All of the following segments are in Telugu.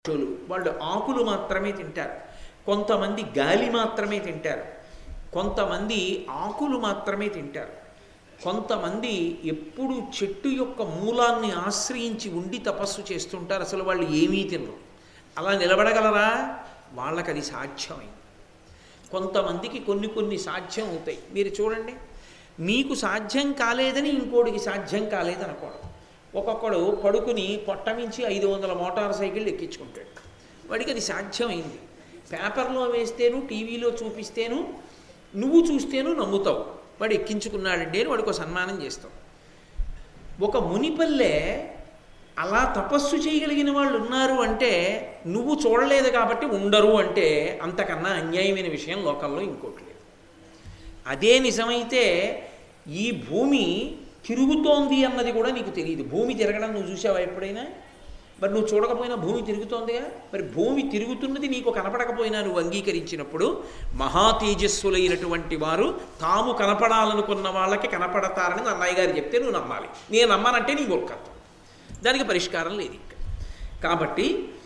పక్షులు వాళ్ళు ఆకులు మాత్రమే తింటారు కొంతమంది గాలి మాత్రమే తింటారు కొంతమంది ఆకులు మాత్రమే తింటారు కొంతమంది ఎప్పుడు చెట్టు యొక్క మూలాన్ని ఆశ్రయించి ఉండి తపస్సు చేస్తుంటారు అసలు వాళ్ళు ఏమీ తినరు అలా నిలబడగలరా వాళ్ళకి అది సాధ్యమైంది కొంతమందికి కొన్ని కొన్ని సాధ్యం అవుతాయి మీరు చూడండి మీకు సాధ్యం కాలేదని ఇంకోటికి సాధ్యం కాలేదనుకోవడం ఒక్కొక్కడు పడుకుని పొట్టమించి ఐదు వందల మోటార్ సైకిళ్ళు ఎక్కించుకుంటాడు వాడికి అది సాధ్యమైంది పేపర్లో వేస్తేను టీవీలో చూపిస్తేను నువ్వు చూస్తేను నమ్ముతావు వాడు ఎక్కించుకున్నాడండి అని వాడికి ఒక సన్మానం చేస్తావు ఒక మునిపల్లె అలా తపస్సు చేయగలిగిన వాళ్ళు ఉన్నారు అంటే నువ్వు చూడలేదు కాబట్టి ఉండరు అంటే అంతకన్నా అన్యాయమైన విషయం లోకల్లో ఇంకోటి లేదు అదే నిజమైతే ఈ భూమి తిరుగుతోంది అన్నది కూడా నీకు తెలియదు భూమి తిరగడం నువ్వు చూసావా ఎప్పుడైనా మరి నువ్వు చూడకపోయినా భూమి తిరుగుతోందిగా మరి భూమి తిరుగుతున్నది నీకు కనపడకపోయినా నువ్వు అంగీకరించినప్పుడు మహా తేజస్సులైనటువంటి వారు తాము కనపడాలనుకున్న వాళ్ళకి కనపడతారని అన్నయ్య గారు చెప్తే నువ్వు నమ్మాలి నేను నమ్మానంటే నీ మూర్ఖత్వం దానికి పరిష్కారం లేదు ఇంకా కాబట్టి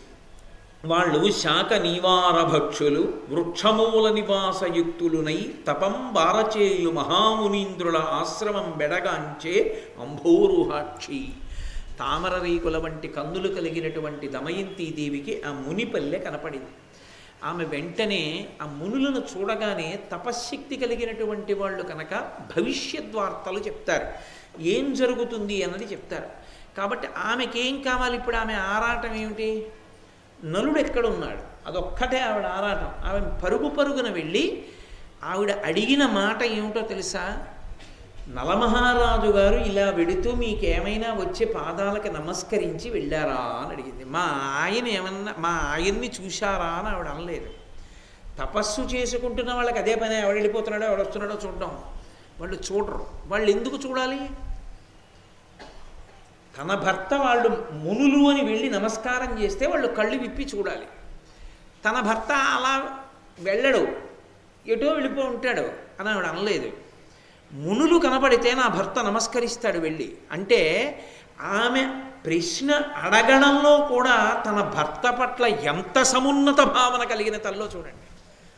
వాళ్ళు శాఖ నివార భక్షులు వృక్షమూల నివాసయుక్తులునై తపం బారచేయు మహామునీంద్రుల ఆశ్రమం బెడగాంచే అంభోరుహాక్షి తామర రీకుల వంటి కందులు కలిగినటువంటి దమయంతి దేవికి ఆ మునిపల్లె కనపడింది ఆమె వెంటనే ఆ మునులను చూడగానే తపశ్శక్తి కలిగినటువంటి వాళ్ళు కనుక భవిష్యద్వార్తలు చెప్తారు ఏం జరుగుతుంది అన్నది చెప్తారు కాబట్టి ఆమెకేం కావాలి ఇప్పుడు ఆమె ఆరాటం ఏమిటి నలుడు ఎక్కడున్నాడు అదొక్కటే ఆవిడ ఆరాటం ఆమె పరుగు పరుగున వెళ్ళి ఆవిడ అడిగిన మాట ఏమిటో తెలుసా నలమహారాజు గారు ఇలా వెడుతూ మీకేమైనా వచ్చే పాదాలకి నమస్కరించి వెళ్ళారా అని అడిగింది మా ఆయన ఏమన్నా మా ఆయన్ని చూశారా అని ఆవిడ అనలేదు తపస్సు చేసుకుంటున్న వాళ్ళకి అదే పని ఎవడు వెళ్ళిపోతున్నాడో ఎవడు వస్తున్నాడో చూడడం వాళ్ళు చూడరు వాళ్ళు ఎందుకు చూడాలి తన భర్త వాళ్ళు మునులు అని వెళ్ళి నమస్కారం చేస్తే వాళ్ళు కళ్ళు విప్పి చూడాలి తన భర్త అలా వెళ్ళడు ఎటో వెళ్ళిపో ఉంటాడు అని ఆవిడ అనలేదు మునులు కనపడితే నా భర్త నమస్కరిస్తాడు వెళ్ళి అంటే ఆమె ప్రశ్న అడగడంలో కూడా తన భర్త పట్ల ఎంత సమున్నత భావన కలిగిన తల్లో చూడండి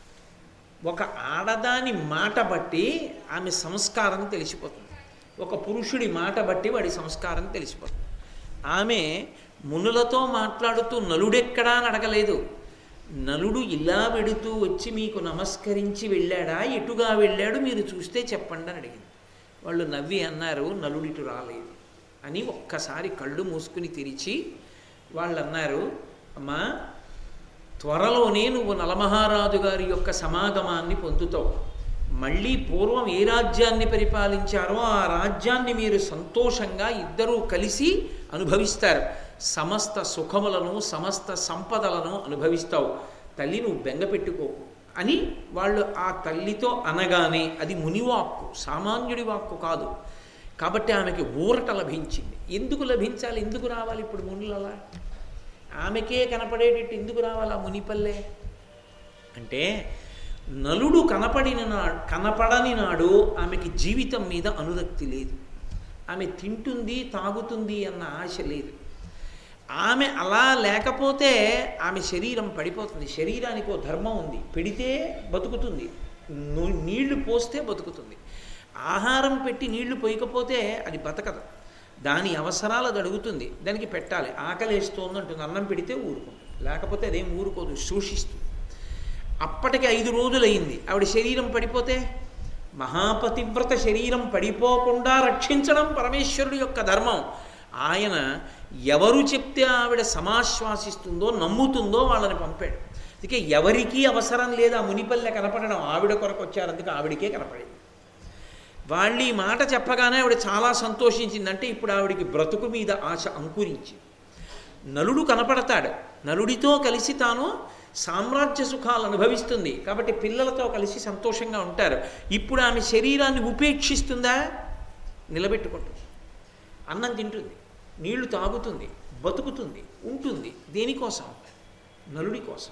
ఒక ఆడదాని మాట బట్టి ఆమె సంస్కారం తెలిసిపోతుంది ఒక పురుషుడి మాట బట్టి వాడి సంస్కారం తెలిసిపోతుంది ఆమె మునులతో మాట్లాడుతూ నలుడెక్కడా అని అడగలేదు నలుడు ఇలా వెడుతూ వచ్చి మీకు నమస్కరించి వెళ్ళాడా ఎటుగా వెళ్ళాడు మీరు చూస్తే చెప్పండి అని అడిగింది వాళ్ళు నవ్వి అన్నారు నలుడిటు రాలేదు అని ఒక్కసారి కళ్ళు మూసుకుని తెరిచి వాళ్ళు అన్నారు అమ్మా త్వరలోనే నువ్వు నలమహారాజు గారి యొక్క సమాగమాన్ని పొందుతావు మళ్ళీ పూర్వం ఏ రాజ్యాన్ని పరిపాలించారో ఆ రాజ్యాన్ని మీరు సంతోషంగా ఇద్దరూ కలిసి అనుభవిస్తారు సమస్త సుఖములను సమస్త సంపదలను అనుభవిస్తావు తల్లి నువ్వు బెంగ పెట్టుకోకు అని వాళ్ళు ఆ తల్లితో అనగానే అది మునివాక్కు సామాన్యుడి వాక్కు కాదు కాబట్టి ఆమెకి ఊరట లభించింది ఎందుకు లభించాలి ఎందుకు రావాలి ఇప్పుడు మునులలా ఆమెకే కనపడేటట్టు ఎందుకు రావాలి ఆ మునిపల్లె అంటే నలుడు కనపడిన నాడు కనపడని నాడు ఆమెకి జీవితం మీద అనురక్తి లేదు ఆమె తింటుంది తాగుతుంది అన్న ఆశ లేదు ఆమె అలా లేకపోతే ఆమె శరీరం పడిపోతుంది శరీరానికి ఓ ధర్మం ఉంది పెడితే బతుకుతుంది నీళ్లు పోస్తే బతుకుతుంది ఆహారం పెట్టి నీళ్లు పోయకపోతే అది బతకదు దాని అవసరాలు అది అడుగుతుంది దానికి పెట్టాలి ఆకలేస్తోంది అంటుంది అన్నం పెడితే ఊరుకుంటుంది లేకపోతే అదేం ఊరుకోదు శోషిస్తుంది అప్పటికి ఐదు రోజులైంది ఆవిడ శరీరం పడిపోతే మహాపతివ్రత శరీరం పడిపోకుండా రక్షించడం పరమేశ్వరుడు యొక్క ధర్మం ఆయన ఎవరు చెప్తే ఆవిడ సమాశ్వాసిస్తుందో నమ్ముతుందో వాళ్ళని పంపాడు అందుకే ఎవరికీ అవసరం లేదు ఆ మునిపల్లె కనపడడం ఆవిడ కొరకు వచ్చారు అందుకే ఆవిడకే కనపడింది వాళ్ళు ఈ మాట చెప్పగానే ఆవిడ చాలా సంతోషించిందంటే ఇప్పుడు ఆవిడికి బ్రతుకు మీద ఆశ అంకురించింది నలుడు కనపడతాడు నలుడితో కలిసి తాను సామ్రాజ్య సుఖాలు అనుభవిస్తుంది కాబట్టి పిల్లలతో కలిసి సంతోషంగా ఉంటారు ఇప్పుడు ఆమె శరీరాన్ని ఉపేక్షిస్తుందా నిలబెట్టుకుంటుంది అన్నం తింటుంది నీళ్లు తాగుతుంది బతుకుతుంది ఉంటుంది దేనికోసం నలుడి కోసం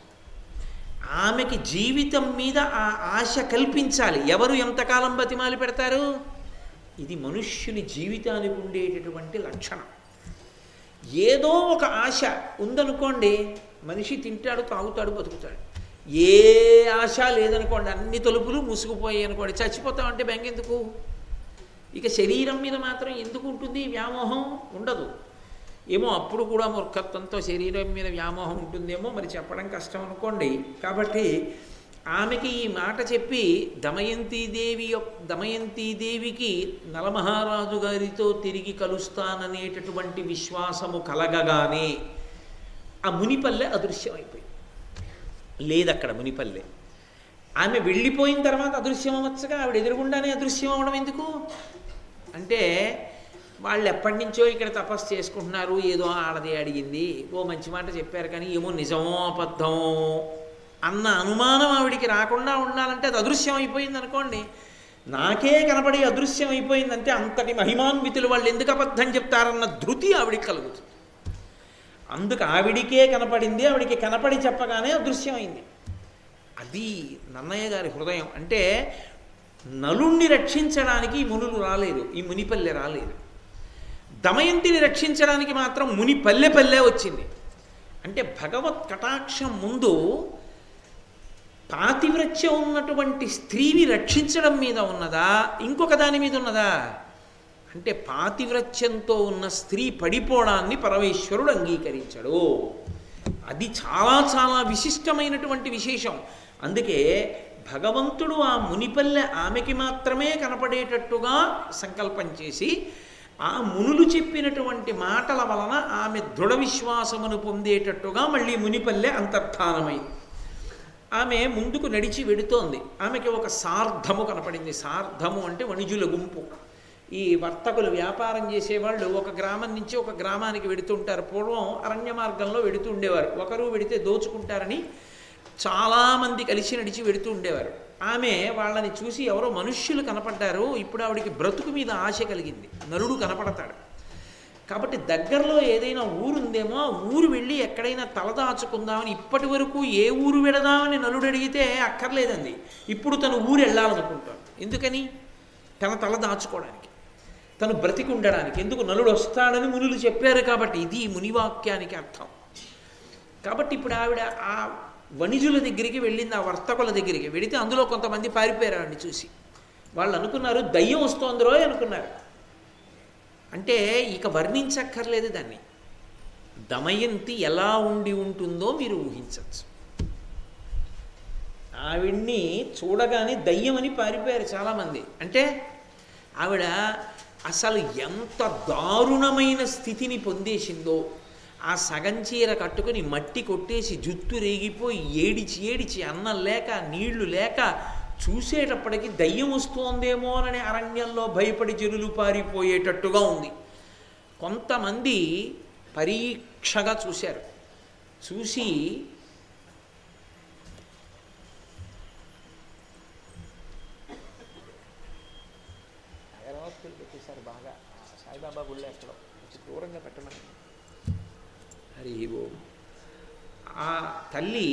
ఆమెకి జీవితం మీద ఆ ఆశ కల్పించాలి ఎవరు ఎంతకాలం బతిమాలి పెడతారు ఇది మనుష్యుని జీవితానికి ఉండేటటువంటి లక్షణం ఏదో ఒక ఆశ ఉందనుకోండి మనిషి తింటాడు తాగుతాడు బతుకుతాడు ఏ ఆశ లేదనుకోండి అన్ని తలుపులు మూసుకుపోయాయి అనుకోండి చచ్చిపోతామంటే బెంగ ఎందుకు ఇక శరీరం మీద మాత్రం ఎందుకు ఉంటుంది వ్యామోహం ఉండదు ఏమో అప్పుడు కూడా మూర్ఖత్వంతో శరీరం మీద వ్యామోహం ఉంటుందేమో మరి చెప్పడం కష్టం అనుకోండి కాబట్టి ఆమెకి ఈ మాట చెప్పి దమయంతీదేవి యొక్క దమయంతీదేవికి నలమహారాజు గారితో తిరిగి కలుస్తాననేటటువంటి విశ్వాసము కలగగానే ఆ మునిపల్లె అదృశ్యమైపోయింది లేదక్కడ మునిపల్లె ఆమె వెళ్ళిపోయిన తర్వాత అదృశ్యం అవ్వచ్చుగా ఆవిడ ఎదురుగుండానే అదృశ్యం అవ్వడం ఎందుకు అంటే వాళ్ళు ఎప్పటి నుంచో ఇక్కడ తపస్సు చేసుకుంటున్నారు ఏదో ఆడది అడిగింది ఓ మంచి మాట చెప్పారు కానీ ఏమో నిజమో అబద్ధమో అన్న అనుమానం ఆవిడికి రాకుండా ఉండాలంటే అది అదృశ్యం అయిపోయింది అనుకోండి నాకే కనపడి అదృశ్యం అయిపోయిందంటే అంతటి మహిమాన్వితులు వాళ్ళు ఎందుకు అబద్ధం చెప్తారన్న ధృతి ఆవిడికి కలుగుతుంది అందుకు ఆవిడికే కనపడింది ఆవిడికి కనపడి చెప్పగానే అదృశ్యమైంది అది నన్నయ్య గారి హృదయం అంటే నలుణ్ణి రక్షించడానికి ఈ మునులు రాలేదు ఈ మునిపల్లె రాలేదు దమయంతిని రక్షించడానికి మాత్రం ముని పల్లె పల్లె వచ్చింది అంటే భగవత్ కటాక్షం ముందు పాతివ్రత్యం ఉన్నటువంటి స్త్రీని రక్షించడం మీద ఉన్నదా ఇంకొక దాని మీద ఉన్నదా అంటే పాతివ్రత్యంతో ఉన్న స్త్రీ పడిపోవడాన్ని పరమేశ్వరుడు అంగీకరించడు అది చాలా చాలా విశిష్టమైనటువంటి విశేషం అందుకే భగవంతుడు ఆ మునిపల్లె ఆమెకి మాత్రమే కనపడేటట్టుగా సంకల్పం చేసి ఆ మునులు చెప్పినటువంటి మాటల వలన ఆమె దృఢ విశ్వాసమును పొందేటట్టుగా మళ్ళీ మునిపల్లె అంతర్ధానమైంది ఆమె ముందుకు నడిచి వెడుతోంది ఆమెకి ఒక సార్ధము కనపడింది సార్ధము అంటే వణిజుల గుంపు ఈ వర్తకులు వ్యాపారం చేసేవాళ్ళు ఒక గ్రామం నుంచి ఒక గ్రామానికి వెడుతుంటారు పూర్వం అరణ్య మార్గంలో వెడుతూ ఉండేవారు ఒకరు వెడితే దోచుకుంటారని చాలామంది కలిసి నడిచి వెడుతూ ఉండేవారు ఆమె వాళ్ళని చూసి ఎవరో మనుష్యులు కనపడ్డారు ఇప్పుడు ఆవిడికి బ్రతుకు మీద ఆశ కలిగింది నరుడు కనపడతాడు కాబట్టి దగ్గరలో ఏదైనా ఊరుందేమో ఆ ఊరు వెళ్ళి ఎక్కడైనా తలదాచుకుందామని ఇప్పటి వరకు ఏ ఊరు వెళదామని నలుడు అడిగితే అక్కర్లేదండి ఇప్పుడు తను ఊరు వెళ్ళాలనుకుంటాడు ఎందుకని తన తల దాచుకోవడానికి తను బ్రతికి ఉండడానికి ఎందుకు నలుడు వస్తాడని మునులు చెప్పారు కాబట్టి ఇది మునివాక్యానికి అర్థం కాబట్టి ఇప్పుడు ఆవిడ ఆ వణిజుల దగ్గరికి వెళ్ళింది ఆ వర్తకుల దగ్గరికి వెళితే అందులో కొంతమంది పారిపోయారు ఆవిడని చూసి వాళ్ళు అనుకున్నారు దయ్యం వస్తోందిరో అనుకున్నారు అంటే ఇక వర్ణించక్కర్లేదు దాన్ని దమయంతి ఎలా ఉండి ఉంటుందో మీరు ఊహించవచ్చు ఆవిడ్ని చూడగానే దయ్యమని పారిపోయారు చాలామంది అంటే ఆవిడ అసలు ఎంత దారుణమైన స్థితిని పొందేసిందో ఆ సగం చీర కట్టుకుని మట్టి కొట్టేసి జుత్తు రేగిపోయి ఏడిచి ఏడిచి అన్నం లేక నీళ్లు లేక చూసేటప్పటికి దయ్యం వస్తోందేమోనని అరణ్యంలో భయపడి జనులు పారిపోయేటట్టుగా ఉంది కొంతమంది పరీక్షగా చూశారు చూసి అగరవత్తులు పెట్టేశారు బాగా సాయిబాబా గుళ్ళో ఎక్కడో కొంచెం దూరంగా పెట్టమని హరి ఓం ఆ తల్లి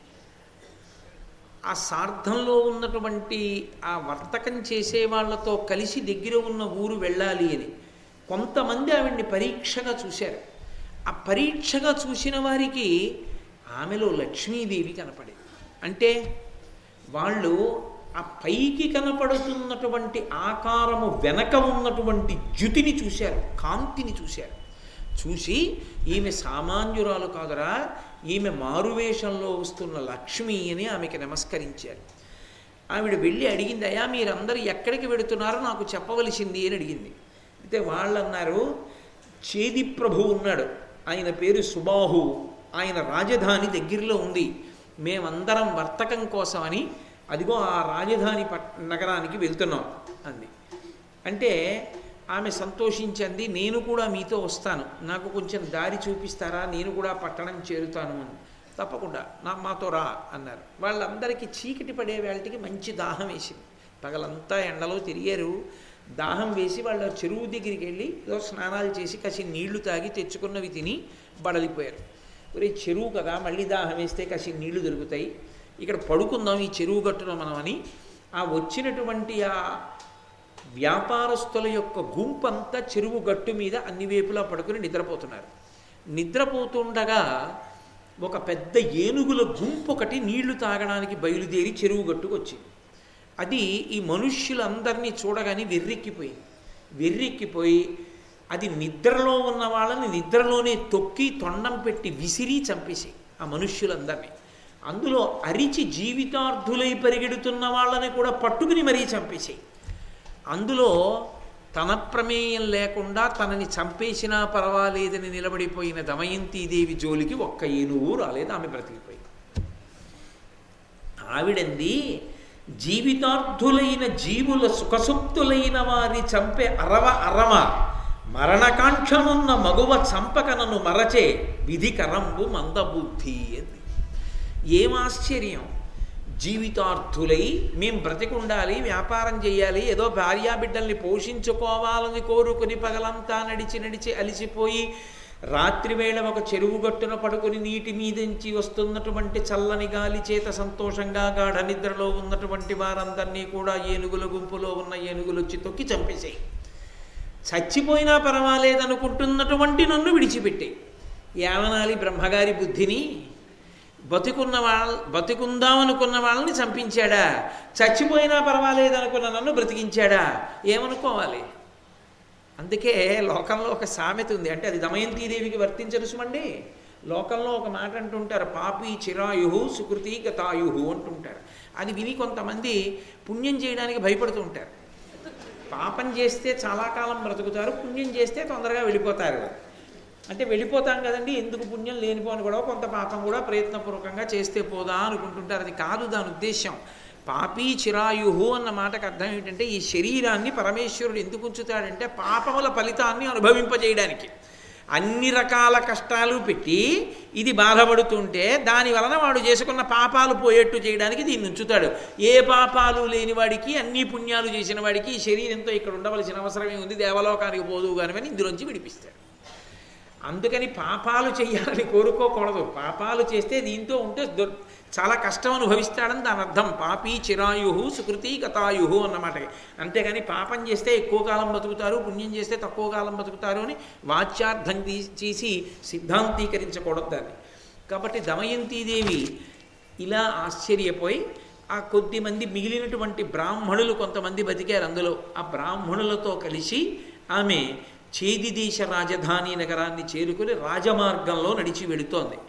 ఆ సార్థంలో ఉన్నటువంటి ఆ వర్తకం చేసే వాళ్ళతో కలిసి దగ్గర ఉన్న ఊరు వెళ్ళాలి అని కొంతమంది ఆవిడ్ని పరీక్షగా చూశారు ఆ పరీక్షగా చూసిన వారికి ఆమెలో లక్ష్మీదేవి కనపడేది అంటే వాళ్ళు ఆ పైకి కనపడుతున్నటువంటి ఆకారము వెనక ఉన్నటువంటి జ్యుతిని చూశారు కాంతిని చూశారు చూసి ఈమె సామాన్యురాలు కాదురా ఈమె మారువేషంలో వస్తున్న లక్ష్మి అని ఆమెకి నమస్కరించారు ఆవిడ వెళ్ళి అడిగింది అయ్యా మీరందరూ ఎక్కడికి వెడుతున్నారో నాకు చెప్పవలసింది అని అడిగింది అయితే వాళ్ళు అన్నారు చేది ప్రభు ఉన్నాడు ఆయన పేరు సుబాహు ఆయన రాజధాని దగ్గరలో ఉంది మేమందరం వర్తకం కోసమని అదిగో ఆ రాజధాని పట్ నగరానికి వెళ్తున్నాం అంది అంటే ఆమె సంతోషించింది నేను కూడా మీతో వస్తాను నాకు కొంచెం దారి చూపిస్తారా నేను కూడా పట్టణం చేరుతాను అని తప్పకుండా నా మాతో రా అన్నారు వాళ్ళందరికీ చీకటి పడే వేళటికి మంచి దాహం వేసింది పగలంతా ఎండలో తిరిగారు దాహం వేసి వాళ్ళ చెరువు దగ్గరికి వెళ్ళి ఏదో స్నానాలు చేసి కసి నీళ్లు తాగి తెచ్చుకున్నవి తిని బడలిపోయారు ఒరే చెరువు కదా మళ్ళీ దాహం వేస్తే కసి నీళ్లు దొరుకుతాయి ఇక్కడ పడుకుందాం ఈ చెరువు గట్టున మనమని ఆ వచ్చినటువంటి ఆ వ్యాపారస్తుల యొక్క గుంపంతా చెరువు గట్టు మీద అన్ని వైపులా పడుకుని నిద్రపోతున్నారు నిద్రపోతుండగా ఒక పెద్ద ఏనుగుల గుంపు ఒకటి నీళ్లు తాగడానికి బయలుదేరి చెరువు గట్టుకు వచ్చింది అది ఈ మనుష్యులందరినీ చూడగానే వెర్రెక్కిపోయింది వెర్రెక్కిపోయి అది నిద్రలో ఉన్న వాళ్ళని నిద్రలోనే తొక్కి తొండం పెట్టి విసిరి చంపేసి ఆ మనుష్యులందరినీ అందులో అరిచి జీవితార్థులై పరిగెడుతున్న వాళ్ళని కూడా పట్టుకుని మరీ చంపేసాయి అందులో తన ప్రమేయం లేకుండా తనని చంపేసినా పర్వాలేదని నిలబడిపోయిన దమయంతీదేవి జోలికి ఒక్క ఏనుగు రాలేదు ఆమె బ్రతికిపోయింది ఆవిడంది జీవితార్థులైన జీవుల సుఖసుప్తులైన వారి చంపే అరవ అరవ మరణకాంక్షనున్న మగువ చంపకనను మరచే విధికరంబు మందబుద్ధి అంది ఏం ఆశ్చర్యం జీవితార్థులై మేం బ్రతికుండాలి వ్యాపారం చేయాలి ఏదో భార్యాబిడ్డల్ని పోషించుకోవాలని కోరుకుని పగలంతా నడిచి నడిచి అలిసిపోయి రాత్రివేళ ఒక చెరువు గట్టున పడుకుని నీటి మీదించి వస్తున్నటువంటి చల్లని గాలి చేత సంతోషంగా గాఢ నిద్రలో ఉన్నటువంటి వారందరినీ కూడా ఏనుగుల గుంపులో ఉన్న ఏనుగులు వచ్చి తొక్కి చంపేసాయి చచ్చిపోయినా పర్వాలేదనుకుంటున్నటువంటి నన్ను విడిచిపెట్టే యావనాలి బ్రహ్మగారి బుద్ధిని బతికున్న వాళ్ళ బతికుందామనుకున్న వాళ్ళని చంపించాడా చచ్చిపోయినా పర్వాలేదనుకున్న నన్ను బ్రతికించాడా ఏమనుకోవాలి అందుకే లోకంలో ఒక సామెత ఉంది అంటే అది దమయంతీదేవికి వర్తించరు సుమండి లోకంలో ఒక మాట అంటుంటారు పాపి చిరాయు సుకృతి గతాయు అంటుంటారు అది విని కొంతమంది పుణ్యం చేయడానికి భయపడుతూ ఉంటారు పాపం చేస్తే చాలా కాలం బ్రతుకుతారు పుణ్యం చేస్తే తొందరగా వెళ్ళిపోతారు అంటే వెళ్ళిపోతాం కదండి ఎందుకు పుణ్యం లేనిపోని కూడా కొంత పాపం కూడా ప్రయత్నపూర్వకంగా చేస్తే పోదా అనుకుంటుంటారు అది కాదు దాని ఉద్దేశం పాపీ చిరాయుహు అన్న మాటకు అర్థం ఏంటంటే ఈ శరీరాన్ని పరమేశ్వరుడు ఎందుకు ఉంచుతాడంటే పాపముల ఫలితాన్ని అనుభవింపజేయడానికి అన్ని రకాల కష్టాలు పెట్టి ఇది బాధపడుతుంటే దాని వలన వాడు చేసుకున్న పాపాలు పోయేట్టు చేయడానికి దీన్ని ఉంచుతాడు ఏ పాపాలు లేని వాడికి అన్ని పుణ్యాలు చేసిన వాడికి ఈ శరీరంతో ఇక్కడ ఉండవలసిన అవసరమే ఉంది దేవలోకానికి పోదు కానివని ఇందులోంచి విడిపిస్తాడు అందుకని పాపాలు చేయాలని కోరుకోకూడదు పాపాలు చేస్తే దీంతో ఉంటే దొ- చాలా కష్టం అనుభవిస్తాడని దాని అర్థం పాపి చిరాయు సుకృతి గతాయు అన్నమాట అంతేగాని పాపం చేస్తే ఎక్కువ కాలం బతుకుతారు పుణ్యం చేస్తే తక్కువ కాలం బతుకుతారు అని వాచ్యార్థం తీ- చేసి సిద్ధాంతీకరించకూడదు దాన్ని కాబట్టి దమయంతీదేవి ఇలా ఆశ్చర్యపోయి ఆ కొద్ది మంది మిగిలినటువంటి బ్రాహ్మణులు కొంతమంది బతికారు అందులో ఆ బ్రాహ్మణులతో కలిసి ఆమె చేది దేశ రాజధాని నగరాన్ని చేరుకుని రాజమార్గంలో నడిచి వెళుతోంది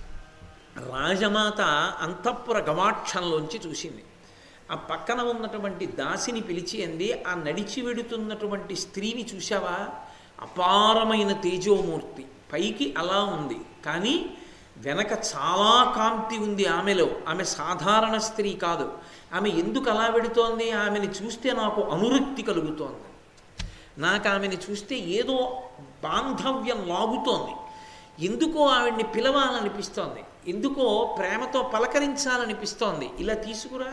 రాజమాత అంతఃపుర గవాక్షంలోంచి చూసింది ఆ పక్కన ఉన్నటువంటి దాసిని పిలిచి అంది ఆ నడిచి వెడుతున్నటువంటి స్త్రీని చూశావా అపారమైన తేజోమూర్తి పైకి అలా ఉంది కానీ వెనక చాలా కాంతి ఉంది ఆమెలో ఆమె సాధారణ స్త్రీ కాదు ఆమె ఎందుకు అలా వెడుతోంది ఆమెని చూస్తే నాకు అనురక్తి కలుగుతోంది నాకు ఆమెను చూస్తే ఏదో బాంధవ్యం లాగుతోంది ఎందుకో ఆవిడ్ని పిలవాలనిపిస్తోంది ఎందుకో ప్రేమతో పలకరించాలనిపిస్తోంది ఇలా తీసుకురా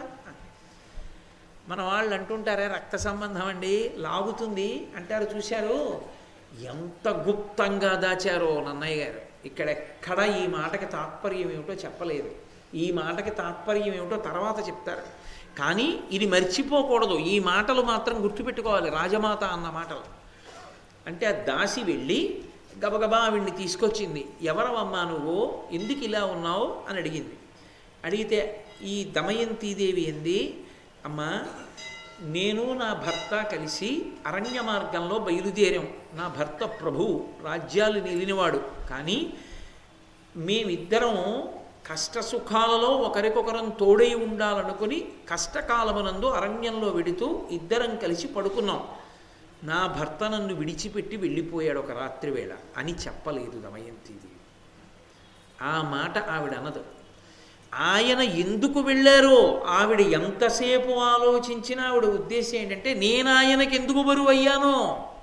మన వాళ్ళు అంటుంటారే రక్త సంబంధం అండి లాగుతుంది అంటారు చూశారు ఎంత గుప్తంగా దాచారో నన్నయ్య గారు ఇక్కడెక్కడ ఈ మాటకి తాత్పర్యం ఏమిటో చెప్పలేదు ఈ మాటకి తాత్పర్యం ఏమిటో తర్వాత చెప్తారు కానీ ఇది మర్చిపోకూడదు ఈ మాటలు మాత్రం గుర్తుపెట్టుకోవాలి రాజమాత అన్న మాటలు అంటే ఆ దాసి వెళ్ళి గబగబా ఆవిడ్ని తీసుకొచ్చింది ఎవరవమ్మా నువ్వు ఎందుకు ఇలా ఉన్నావు అని అడిగింది అడిగితే ఈ దమయంతీదేవి ఎంది అమ్మా నేను నా భర్త కలిసి అరణ్య మార్గంలో బయలుదేరాం నా భర్త ప్రభువు రాజ్యాలు నిలినవాడు కానీ మేమిద్దరం కష్ట సుఖాలలో ఒకరికొకరం తోడై ఉండాలనుకుని కష్టకాలమునందు అరణ్యంలో వెడుతూ ఇద్దరం కలిసి పడుకున్నాం నా భర్త నన్ను విడిచిపెట్టి వెళ్ళిపోయాడు ఒక రాత్రి వేళ అని చెప్పలేదు దమయంతిది ఆ మాట ఆవిడ అనదు ఆయన ఎందుకు వెళ్ళారో ఆవిడ ఎంతసేపు ఆలోచించినా ఆవిడ ఉద్దేశం ఏంటంటే నేను ఆయనకి ఎందుకు బరువు అయ్యానో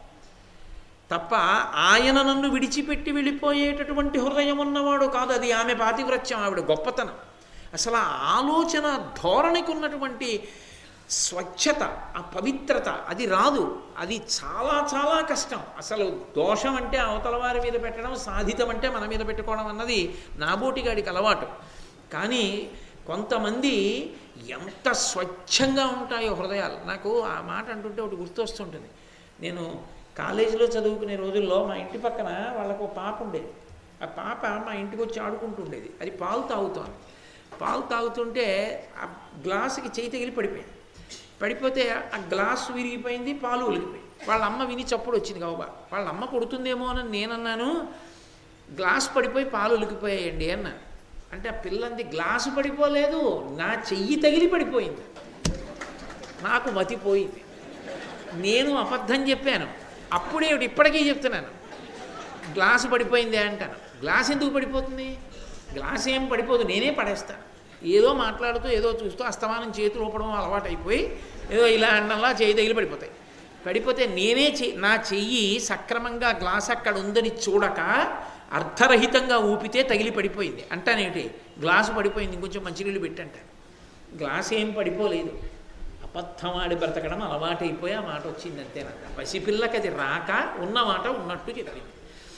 తప్ప ఆయన నన్ను విడిచిపెట్టి వెళ్ళిపోయేటటువంటి హృదయం ఉన్నవాడు కాదు అది ఆమె పాతివ్రత్యం ఆవిడ గొప్పతనం అసలు ఆ ఆలోచన ధోరణికి ఉన్నటువంటి స్వచ్ఛత ఆ పవిత్రత అది రాదు అది చాలా చాలా కష్టం అసలు దోషం అంటే అవతల వారి మీద పెట్టడం సాధితం అంటే మన మీద పెట్టుకోవడం అన్నది నాబోటిగాడికి అలవాటు కానీ కొంతమంది ఎంత స్వచ్ఛంగా ఉంటాయో హృదయాలు నాకు ఆ మాట అంటుంటే ఒకటి గుర్తొస్తుంటుంది నేను కాలేజీలో చదువుకునే రోజుల్లో మా ఇంటి పక్కన వాళ్ళకు ఒక పాప ఉండేది ఆ పాప మా ఇంటికి వచ్చి ఆడుకుంటుండేది అది పాలు తాగుతోంది పాలు తాగుతుంటే ఆ గ్లాసుకి చేయి తగిలి పడిపోయింది పడిపోతే ఆ గ్లాసు విరిగిపోయింది పాలు ఒలిగిపోయింది వాళ్ళ అమ్మ విని చప్పుడు వచ్చింది కాబా వాళ్ళ అమ్మ కొడుతుందేమో అని నేనన్నాను గ్లాస్ పడిపోయి పాలు ఒలికిపోయాయండి అన్నాను అంటే ఆ పిల్లంది గ్లాసు పడిపోలేదు నా చెయ్యి తగిలి పడిపోయింది నాకు మతిపోయింది నేను అబద్ధం చెప్పాను అప్పుడే ఇప్పటికీ చెప్తున్నాను గ్లాసు పడిపోయింది అంటాను గ్లాస్ ఎందుకు పడిపోతుంది గ్లాస్ ఏం పడిపోదు నేనే పడేస్తాను ఏదో మాట్లాడుతూ ఏదో చూస్తూ అస్తమానం చేతులు ఊపడం అలవాటు అయిపోయి ఏదో ఇలా అండంలా చేయి తగిలి పడిపోతాయి పడిపోతే నేనే చె నా చెయ్యి సక్రమంగా గ్లాస్ అక్కడ ఉందని చూడక అర్థరహితంగా ఊపితే తగిలి పడిపోయింది అంటానేమిటి గ్లాసు పడిపోయింది ఇంకొంచెం మంచినీళ్ళు పెట్టంట గ్లాస్ ఏం పడిపోలేదు అబద్ధం ఆడి బ్రతకడం అలవాటైపోయి ఆ మాట వచ్చింది అంతేనంట పసిపిల్లకి అది రాక ఉన్న మాట ఉన్నట్టు చెప్పింది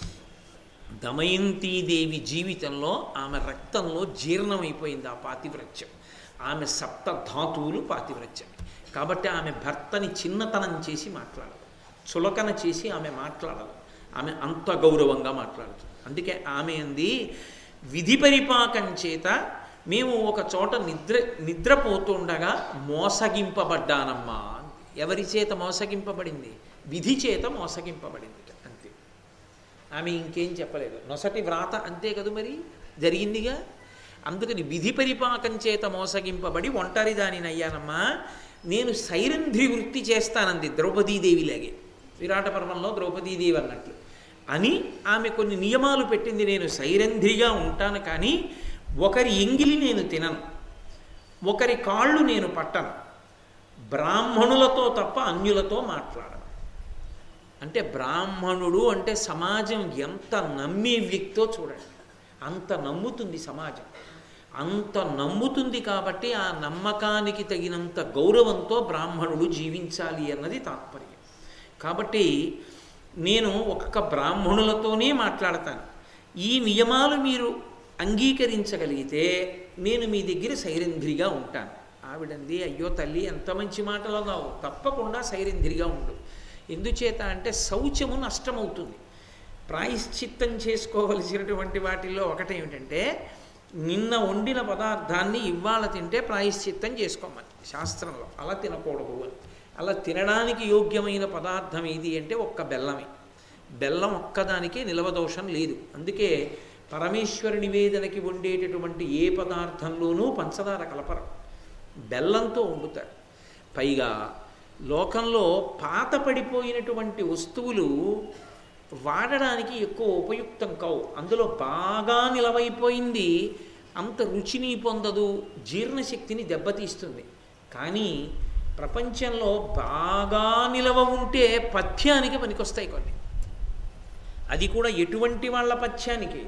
దమయంతీదేవి జీవితంలో ఆమె రక్తంలో జీర్ణమైపోయింది ఆ పాతివ్రత్యం ఆమె సప్త ధాతువులు పాతివ్రత్యం కాబట్టి ఆమె భర్తని చిన్నతనం చేసి మాట్లాడదు చులకన చేసి ఆమె మాట్లాడదు ఆమె అంత గౌరవంగా మాట్లాడుతుంది అందుకే ఆమె అంది విధి పరిపాకం చేత మేము ఒక చోట నిద్ర నిద్రపోతుండగా మోసగింపబడ్డానమ్మా ఎవరి చేత మోసగింపబడింది విధి చేత మోసగింపబడింది అంతే ఆమె ఇంకేం చెప్పలేదు నొసటి వ్రాత అంతే కదా మరి జరిగిందిగా అందుకని విధి పరిపాకం చేత మోసగింపబడి ఒంటరి దానినయ్యానమ్మా నేను సైరంధ్రి వృత్తి చేస్తానంది ద్రౌపదీదేవిలాగే విరాట పర్వంలో ద్రౌపదీదేవి అన్నట్లు అని ఆమె కొన్ని నియమాలు పెట్టింది నేను సైరంధ్రిగా ఉంటాను కానీ ఒకరి ఎంగిలి నేను తినను ఒకరి కాళ్ళు నేను పట్టను బ్రాహ్మణులతో తప్ప అన్యులతో మాట్లాడను అంటే బ్రాహ్మణుడు అంటే సమాజం ఎంత నమ్మే వ్యక్తో చూడండి అంత నమ్ముతుంది సమాజం అంత నమ్ముతుంది కాబట్టి ఆ నమ్మకానికి తగినంత గౌరవంతో బ్రాహ్మణుడు జీవించాలి అన్నది తాత్పర్యం కాబట్టి నేను ఒక్క బ్రాహ్మణులతోనే మాట్లాడతాను ఈ నియమాలు మీరు అంగీకరించగలిగితే నేను మీ దగ్గర సైరంధ్రిగా ఉంటాను ఆవిడంది అయ్యో తల్లి ఎంత మంచి మాటలు అన్నావు తప్పకుండా సైరంధ్రిగా ఉండు ఎందుచేత అంటే శౌచము నష్టమవుతుంది ప్రాయశ్చిత్తం చేసుకోవలసినటువంటి వాటిల్లో ఒకటేమిటంటే నిన్న వండిన పదార్థాన్ని ఇవాళ తింటే ప్రాయశ్చిత్తం చేసుకోమని శాస్త్రంలో అలా తినకూడదు అని అలా తినడానికి యోగ్యమైన పదార్థం ఏది అంటే ఒక్క బెల్లమే బెల్లం ఒక్కదానికే నిలవదోషం లేదు అందుకే పరమేశ్వర నివేదనకి వండేటటువంటి ఏ పదార్థంలోనూ పంచదార కలపరు బెల్లంతో వండుతారు పైగా లోకంలో పాత పడిపోయినటువంటి వస్తువులు వాడడానికి ఎక్కువ ఉపయుక్తం కావు అందులో బాగా నిలవైపోయింది అంత రుచిని పొందదు జీర్ణశక్తిని దెబ్బతీస్తుంది కానీ ప్రపంచంలో బాగా నిలవ ఉంటే పథ్యానికి పనికొస్తాయి కొన్ని అది కూడా ఎటువంటి వాళ్ళ పథ్యానికి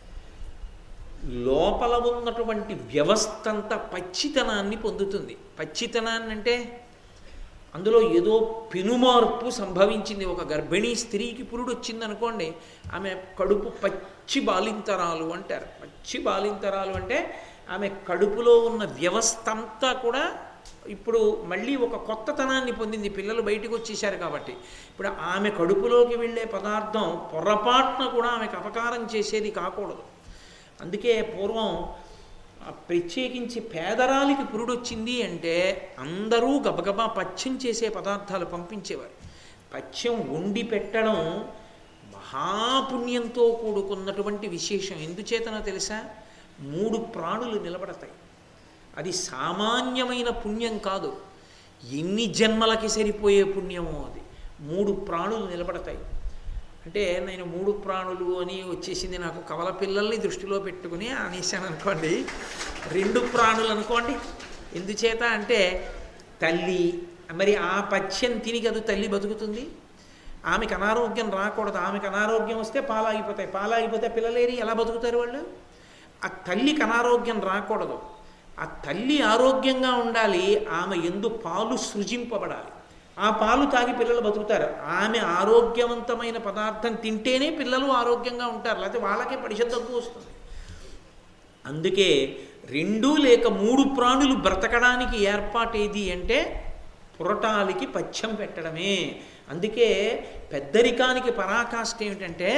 లోపల ఉన్నటువంటి వ్యవస్థ అంతా పచ్చితనాన్ని పొందుతుంది పచ్చితనాన్ని అంటే అందులో ఏదో పెనుమార్పు సంభవించింది ఒక గర్భిణీ స్త్రీకి పురుడు వచ్చింది అనుకోండి ఆమె కడుపు పచ్చి బాలింతరాలు అంటారు పచ్చి బాలింతరాలు అంటే ఆమె కడుపులో ఉన్న వ్యవస్థ అంతా కూడా ఇప్పుడు మళ్ళీ ఒక కొత్తతనాన్ని పొందింది పిల్లలు బయటకు వచ్చేసారు కాబట్టి ఇప్పుడు ఆమె కడుపులోకి వెళ్ళే పదార్థం పొరపాటున కూడా ఆమెకు అపకారం చేసేది కాకూడదు అందుకే పూర్వం ప్రత్యేకించి పేదరాలికి పురుడొచ్చింది అంటే అందరూ గబగబా పచ్చం చేసే పదార్థాలు పంపించేవారు పచ్చం వండి పెట్టడం మహాపుణ్యంతో కూడుకున్నటువంటి విశేషం ఎందుచేతనో తెలుసా మూడు ప్రాణులు నిలబడతాయి అది సామాన్యమైన పుణ్యం కాదు ఎన్ని జన్మలకి సరిపోయే పుణ్యమో అది మూడు ప్రాణులు నిలబడతాయి అంటే నేను మూడు ప్రాణులు అని వచ్చేసింది నాకు కవల పిల్లల్ని దృష్టిలో పెట్టుకుని అనేసాను అనుకోండి రెండు ప్రాణులు అనుకోండి ఎందుచేత అంటే తల్లి మరి ఆ పథ్యం తిని కదా తల్లి బతుకుతుంది ఆమెకు అనారోగ్యం రాకూడదు ఆమెకు అనారోగ్యం వస్తే పాలాగిపోతాయి పాలాగిపోతే పిల్లలేరి ఎలా బతుకుతారు వాళ్ళు ఆ తల్లికి అనారోగ్యం రాకూడదు ఆ తల్లి ఆరోగ్యంగా ఉండాలి ఆమె ఎందు పాలు సృజింపబడాలి ఆ పాలు తాగి పిల్లలు బతుకుతారు ఆమె ఆరోగ్యవంతమైన పదార్థం తింటేనే పిల్లలు ఆరోగ్యంగా ఉంటారు లేకపోతే వాళ్ళకే పడిష తగ్గు వస్తుంది అందుకే రెండు లేక మూడు ప్రాణులు బ్రతకడానికి ఏర్పాటేది అంటే పురటాలికి పచ్చం పెట్టడమే అందుకే పెద్దరికానికి పరాకాష్ట ఏమిటంటే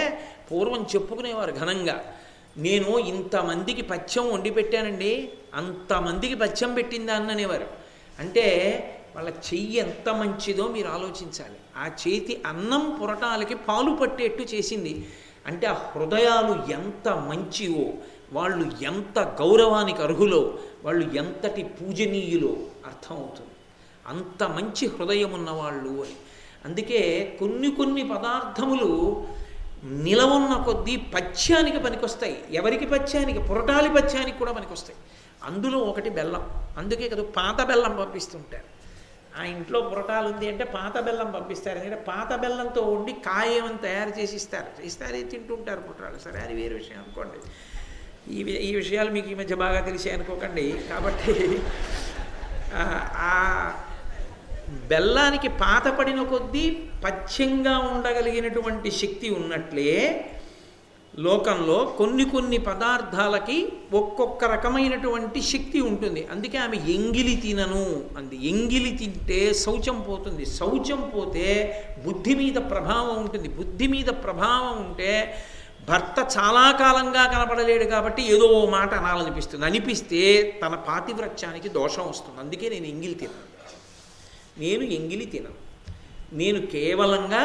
పూర్వం చెప్పుకునేవారు ఘనంగా నేను ఇంతమందికి పచ్చం వండి పెట్టానండి అంతమందికి పచ్చం పెట్టిందా అని అనేవారు అంటే వాళ్ళ చెయ్యి ఎంత మంచిదో మీరు ఆలోచించాలి ఆ చేతి అన్నం పురటాలకి పాలు పట్టేట్టు చేసింది అంటే ఆ హృదయాలు ఎంత మంచివో వాళ్ళు ఎంత గౌరవానికి అర్హులో వాళ్ళు ఎంతటి పూజనీయులో అర్థమవుతుంది అంత మంచి హృదయం ఉన్నవాళ్ళు అని అందుకే కొన్ని కొన్ని పదార్థములు నిలవున్న కొద్దీ పచ్యానికి పనికొస్తాయి ఎవరికి పచ్యానికి పురటాలి పచ్యానికి కూడా పనికొస్తాయి అందులో ఒకటి బెల్లం అందుకే కదా పాత బెల్లం పంపిస్తుంటారు ఆ ఇంట్లో పురటాలు ఉంది అంటే పాత బెల్లం పంపిస్తారు ఎందుకంటే పాత బెల్లంతో ఉండి కాయమని తయారు చేసి ఇస్తారు ఇస్తారే తింటుంటారు పుట్రాలు సరే అది వేరే విషయం అనుకోండి ఈ వి- ఈ విషయాలు మీకు ఈ మధ్య బాగా తెలిసాయి అనుకోకండి కాబట్టి ఆ, ఆ బెల్లానికి పాతపడిన కొద్దీ పచ్చంగా ఉండగలిగినటువంటి శక్తి ఉన్నట్లే లోకంలో కొన్ని కొన్ని పదార్థాలకి ఒక్కొక్క రకమైనటువంటి శక్తి ఉంటుంది అందుకే ఆమె ఎంగిలి తినను అంది ఎంగిలి తింటే శౌచం పోతుంది శౌచం పోతే బుద్ధి మీద ప్రభావం ఉంటుంది బుద్ధి మీద ప్రభావం ఉంటే భర్త చాలా కాలంగా కనపడలేడు కాబట్టి ఏదో ఓ మాట అనాలనిపిస్తుంది అనిపిస్తే తన పాతివ్రత్యానికి దోషం వస్తుంది అందుకే నేను ఎంగిలి తినను నేను ఎంగిలి తినను నేను కేవలంగా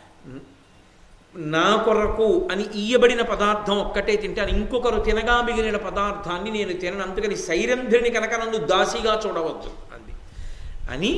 నా కొరకు అని ఇయ్యబడిన పదార్థం ఒక్కటే తింటాను ఇంకొకరు తినగా మిగిలిన పదార్థాన్ని నేను తినను అందుకని సైరంధ్రిని కనుక నన్ను దాసిగా చూడవద్దు అంది అని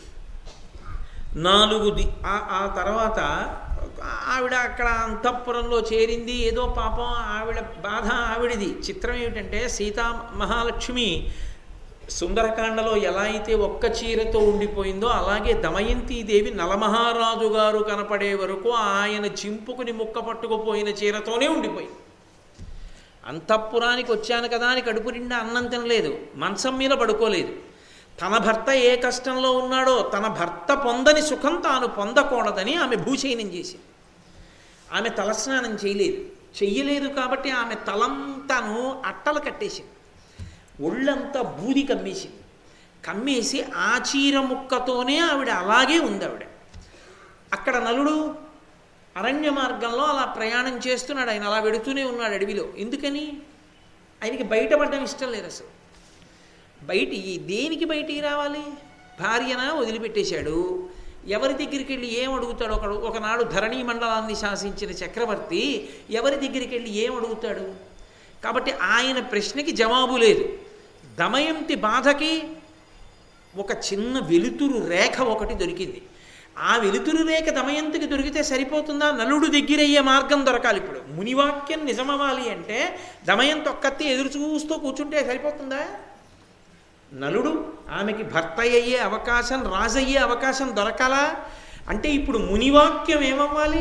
నాలుగు ది ఆ- ఆ తర్వాత ఆవిడ అక్కడ అంతఃపురంలో చేరింది ఏదో పాపం ఆవిడ బాధ ఆవిడిది చిత్రం ఏమిటంటే సీతా మహాలక్ష్మి సుందరకాండలో ఎలా అయితే ఒక్క చీరతో ఉండిపోయిందో అలాగే దమయంతీదేవి నలమహారాజు గారు కనపడే వరకు ఆయన చింపుకుని ముక్క పట్టుకుపోయిన చీరతోనే ఉండిపోయింది అంతఃపురానికి వచ్చాను కదా అని కడుపు నిండా అన్నం తినలేదు మంచం మీద పడుకోలేదు తన భర్త ఏ కష్టంలో ఉన్నాడో తన భర్త పొందని సుఖం తాను పొందకూడదని ఆమె భూశయనం చేసింది ఆమె తలస్నానం చేయలేదు చెయ్యలేదు కాబట్టి ఆమె తలంతాను అట్టలు కట్టేసింది ఒళ్ళంతా బూది కమ్మేసింది కమ్మేసి ఆ చీర ముక్కతోనే ఆవిడ అలాగే ఉంది ఆవిడ అక్కడ నలుడు అరణ్య మార్గంలో అలా ప్రయాణం చేస్తున్నాడు ఆయన అలా వెడుతూనే ఉన్నాడు అడవిలో ఎందుకని ఆయనకి బయటపడడం ఇష్టం లేదు అసలు బయట ఈ దేనికి బయటికి రావాలి భార్యన వదిలిపెట్టేశాడు ఎవరి దగ్గరికి వెళ్ళి ఏం అడుగుతాడు ఒకడు ఒకనాడు ధరణీ మండలాన్ని శాసించిన చక్రవర్తి ఎవరి దగ్గరికి వెళ్ళి ఏం అడుగుతాడు కాబట్టి ఆయన ప్రశ్నకి జవాబు లేదు దమయంతి బాధకి ఒక చిన్న వెలుతురు రేఖ ఒకటి దొరికింది ఆ వెలుతురు రేఖ దమయంతికి దొరికితే సరిపోతుందా నలుడు దగ్గరయ్యే మార్గం దొరకాలి ఇప్పుడు మునివాక్యం నిజమవ్వాలి అంటే దమయంతి ఒక్కత్తి ఎదురు చూస్తూ కూర్చుంటే సరిపోతుందా నలుడు ఆమెకి భర్త అయ్యే అవకాశం రాజయ్యే అవకాశం దొరకాలా అంటే ఇప్పుడు మునివాక్యం ఏమవ్వాలి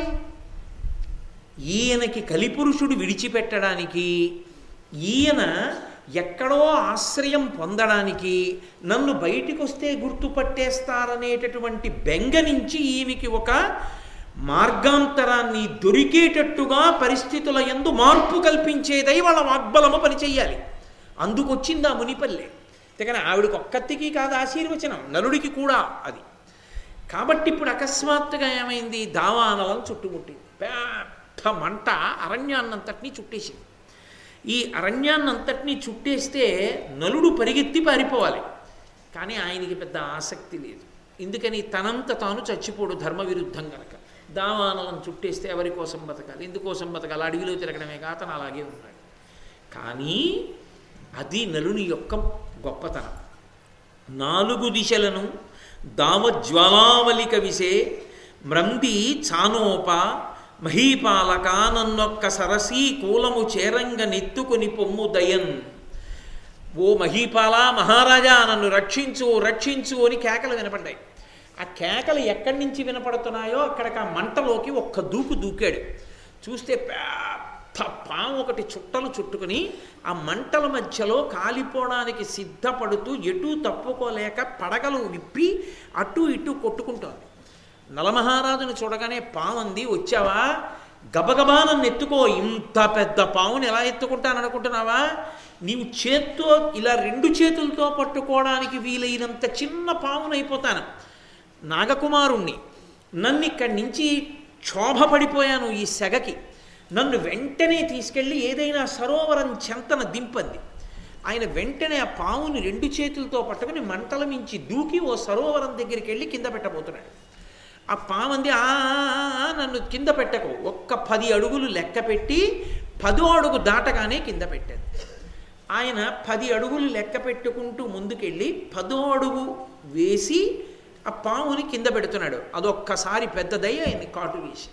ఈయనకి కలిపురుషుడు విడిచిపెట్టడానికి ఈయన ఎక్కడో ఆశ్రయం పొందడానికి నన్ను బయటికి వస్తే గుర్తుపట్టేస్తారనేటటువంటి బెంగ నుంచి ఈమెకి ఒక మార్గాంతరాన్ని దొరికేటట్టుగా పరిస్థితుల ఎందు మార్పు కల్పించేదై వాళ్ళ వాగ్బలము పనిచేయాలి అందుకొచ్చింది ఆ మునిపల్లె కానీ ఆవిడకి ఒక్కత్తికి కాదు ఆశీర్వచనం నలుడికి కూడా అది కాబట్టి ఇప్పుడు అకస్మాత్తుగా ఏమైంది దావానలం చుట్టుముట్టింది పెద్ద మంట అరణ్యాన్నంతటినీ చుట్టేసింది ఈ అరణ్యాన్నంతటినీ చుట్టేస్తే నలుడు పరిగెత్తి పారిపోవాలి కానీ ఆయనకి పెద్ద ఆసక్తి లేదు ఎందుకని తనంత తాను చచ్చిపోడు ధర్మ విరుద్ధం కనుక దావానలం చుట్టేస్తే ఎవరి కోసం బతకాలి ఎందుకోసం బతకాలి అడవిలో తిరగడమే కాక అతను అలాగే ఉన్నాడు కానీ అది నలుని యొక్క గొప్పతనం నాలుగు దిశలను దావజ్వాలావలిక విసే మ్రంది చానోప మహీపాలక నన్నొక్క సరసీ కూలము చేరంగ నెత్తుకుని పొమ్ము దయన్ ఓ మహీపాల మహారాజా నన్ను రక్షించు రక్షించు అని కేకలు వినపడ్డాయి ఆ కేకలు ఎక్కడి నుంచి వినపడుతున్నాయో అక్కడికి ఆ మంటలోకి ఒక్క దూకు దూకాడు చూస్తే పెద్ద పాము ఒకటి చుట్టలు చుట్టుకుని ఆ మంటల మధ్యలో కాలిపోవడానికి సిద్ధపడుతూ ఎటు తప్పుకోలేక పడగలు విప్పి అటు ఇటు కొట్టుకుంటోంది నలమహారాజును చూడగానే పాముంది వచ్చావా గబగబా నన్ను ఎత్తుకో ఇంత పెద్ద పావుని ఎలా ఎత్తుకుంటాననుకుంటున్నావా నీవు చేత్తో ఇలా రెండు చేతులతో పట్టుకోవడానికి వీలైనంత చిన్న పావునైపోతాను నాగకుమారుణ్ణి నన్ను ఇక్కడి నుంచి క్షోభ పడిపోయాను ఈ సెగకి నన్ను వెంటనే తీసుకెళ్ళి ఏదైనా సరోవరం చెంతన దింపంది ఆయన వెంటనే ఆ పావుని రెండు చేతులతో పట్టుకుని మంటల మించి దూకి ఓ సరోవరం దగ్గరికి వెళ్ళి కింద పెట్టబోతున్నాడు ఆ పావంది "ఆ, ఆ, ఆ, నన్ను కింద పెట్టకు ఒక్క పది అడుగులు లెక్క పెట్టి పదో అడుగు దాటగానే కింద పెట్టాను ఆయన పది అడుగులు లెక్క పెట్టుకుంటూ ముందుకెళ్ళి పదో అడుగు వేసి ఆ పావుని కింద పెడుతున్నాడు అదొక్కసారి పెద్దదై ఆయన్ని కాటు వేసి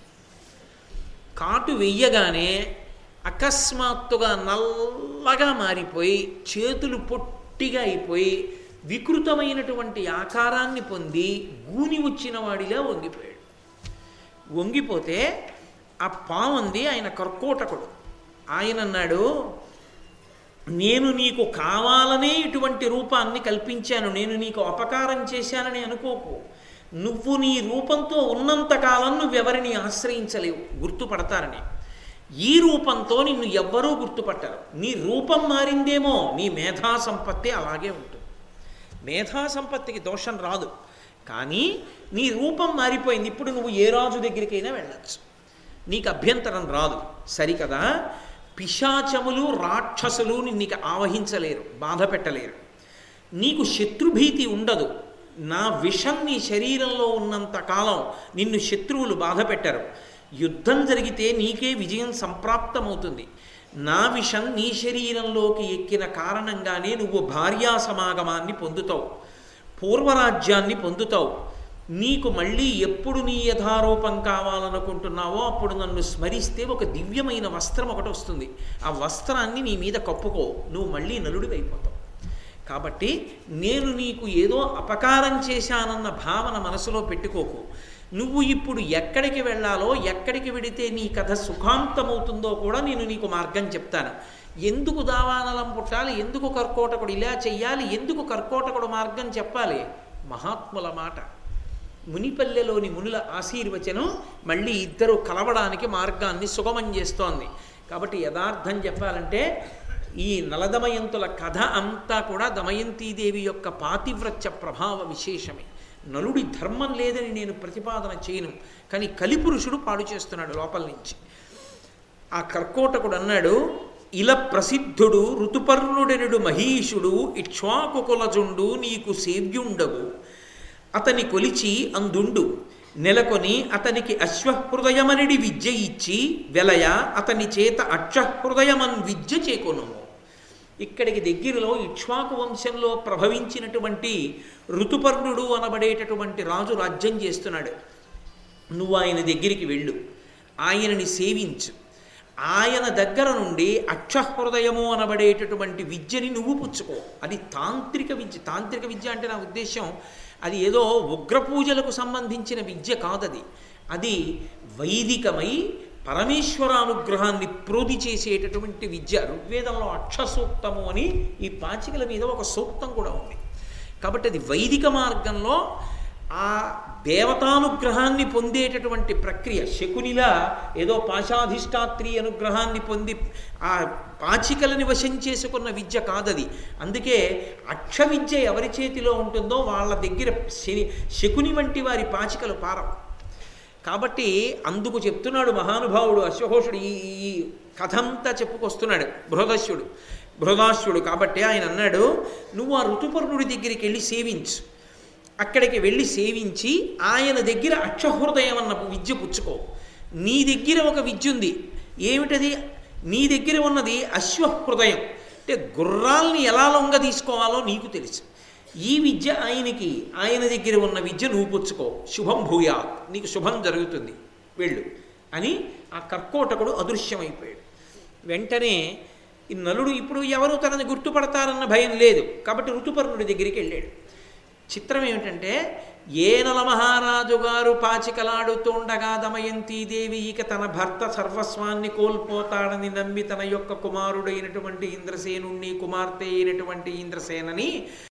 కాటు వెయ్యగానే అకస్మాత్తుగా నల్లగా మారిపోయి చేతులు పొట్టిగా అయిపోయి వికృతమైనటువంటి ఆకారాన్ని పొంది గూని వచ్చిన వాడిలా వంగిపోయాడు వంగిపోతే ఆ పావుంది ఆయన కర్కోటకుడు ఆయన అన్నాడు నేను నీకు కావాలనే ఇటువంటి రూపాన్ని కల్పించాను నేను నీకు అపకారం చేశానని అనుకోకు నువ్వు నీ రూపంతో ఉన్నంతకాలం నువ్వెవరిని ఆశ్రయించలేవు గుర్తుపడతారని ఈ రూపంతో నిన్ను ఎవ్వరూ గుర్తుపట్టరు నీ రూపం మారిందేమో నీ మేధా సంపత్తి అలాగే ఉంటుంది మేధా సంపత్తికి దోషం రాదు కానీ నీ రూపం మారిపోయింది ఇప్పుడు నువ్వు ఏ రాజు దగ్గరికైనా వెళ్ళచ్చు నీకు అభ్యంతరం రాదు సరికదా పిశాచములు రాక్షసులు నిన్ను ఆవహించలేరు బాధ పెట్టలేరు నీకు శత్రుభీతి ఉండదు నా విషం నీ శరీరంలో ఉన్నంత కాలం నిన్ను శత్రువులు బాధ పెట్టరు యుద్ధం జరిగితే నీకే విజయం సంప్రాప్తమవుతుంది నా విషం నీ శరీరంలోకి ఎక్కిన కారణంగానే నువ్వు భార్యా సమాగమాన్ని పొందుతావు పూర్వరాజ్యాన్ని పొందుతావు నీకు మళ్ళీ ఎప్పుడు నీ యథారూపం కావాలనుకుంటున్నావో అప్పుడు నన్ను స్మరిస్తే ఒక దివ్యమైన వస్త్రం ఒకటి వస్తుంది ఆ వస్త్రాన్ని నీ మీద కప్పుకో నువ్వు మళ్ళీ నలుడివైపోతావు కాబట్టి నేను నీకు ఏదో అపకారం చేశానన్న భావన మనసులో పెట్టుకోకు నువ్వు ఇప్పుడు ఎక్కడికి వెళ్ళాలో ఎక్కడికి వెడితే నీ కథ సుఖాంతమవుతుందో కూడా నేను నీకు మార్గం చెప్తాను ఎందుకు దావానలం పుట్టాలి ఎందుకు కర్కోటకుడు ఇలా చెయ్యాలి ఎందుకు కర్కోటకుడు మార్గం చెప్పాలి మహాత్ముల మాట మునిపల్లెలోని మునుల ఆశీర్వచనం మళ్ళీ ఇద్దరు కలవడానికి మార్గాన్ని సుగమం చేస్తోంది కాబట్టి యథార్థం చెప్పాలంటే ఈ నలదమయంతుల కథ అంతా కూడా దమయంతీదేవి యొక్క పాతివ్రత్య ప్రభావ విశేషమే నలుడి ధర్మం లేదని నేను ప్రతిపాదన చేయను కానీ కలిపురుషుడు పాడు చేస్తున్నాడు లోపల నుంచి ఆ కర్కోటకుడు అన్నాడు ఇల ప్రసిద్ధుడు ఋతుపర్ణుడెనుడు మహీషుడు ఇక్ష్వాకుకులజుండు నీకు సేవ్యుండవు అతని కొలిచి అందుండు నెలకొని అతనికి అశ్వహృదయమనిడి విద్య ఇచ్చి వెలయ అతని చేత అక్షహృదయమన్ విద్య చేకొను ఇక్కడికి దగ్గరలో ఇక్ష్వాకు వంశంలో ప్రభవించినటువంటి ఋతుపర్ణుడు అనబడేటటువంటి రాజు రాజ్యం చేస్తున్నాడు నువ్వు ఆయన దగ్గరికి వెళ్ళు ఆయనని సేవించు ఆయన దగ్గర నుండి అక్షహృదయము అనబడేటటువంటి విద్యని నువ్వు పుచ్చుకో అది తాంత్రిక విద్య తాంత్రిక విద్య అంటే నా ఉద్దేశం అది ఏదో ఉగ్ర పూజలకు సంబంధించిన విద్య కాదది అది వైదికమై పరమేశ్వరానుగ్రహాన్ని ప్రోధి చేసేటటువంటి విద్య ఋగ్వేదంలో అక్షసూక్తము అని ఈ పాచికల మీద ఒక సూక్తం కూడా ఉంది కాబట్టి అది వైదిక మార్గంలో ఆ దేవతానుగ్రహాన్ని పొందేటటువంటి ప్రక్రియ శకునిలా ఏదో పాశాధిష్టాత్రి అనుగ్రహాన్ని పొంది ఆ పాచికలని వశం చేసుకున్న విద్య కాదది అందుకే అక్ష విద్య ఎవరి చేతిలో ఉంటుందో వాళ్ళ దగ్గర శని శకుని వంటి వారి పాచికలు పారవు కాబట్టి అందుకు చెప్తున్నాడు మహానుభావుడు అశ్వఘోషుడు ఈ ఈ కథంతా చెప్పుకొస్తున్నాడు బృహదస్యుడు బృహదాస్యుడు కాబట్టి ఆయన అన్నాడు నువ్వు ఆ ఋతుపర్ణుడి దగ్గరికి వెళ్ళి సేవించు అక్కడికి వెళ్ళి సేవించి ఆయన దగ్గర అక్షహృదయం అన్న విద్య పుచ్చుకో నీ దగ్గర ఒక విద్య ఉంది ఏమిటది నీ దగ్గర ఉన్నది అశ్వహృదయం అంటే గుర్రాల్ని ఎలా లొంగ తీసుకోవాలో నీకు తెలుసు ఈ విద్య ఆయనకి ఆయన దగ్గర ఉన్న విద్య నువ్వు పుచ్చుకో శుభం భూయా నీకు శుభం జరుగుతుంది వెళ్ళు అని ఆ కర్కోటకుడు అదృశ్యమైపోయాడు వెంటనే ఈ నలుడు ఇప్పుడు ఎవరు తనని గుర్తుపడతారన్న భయం లేదు కాబట్టి ఋతుపర్ణుడి దగ్గరికి వెళ్ళాడు చిత్రం ఏమిటంటే ఏ నల మహారాజు గారు పాచికలాడుతుండగా దమయంతీదేవి ఇక తన భర్త సర్వస్వాన్ని కోల్పోతాడని నమ్మి తన యొక్క కుమారుడైనటువంటి ఇంద్రసేనుణ్ణి కుమార్తె అయినటువంటి ఇంద్రసేనని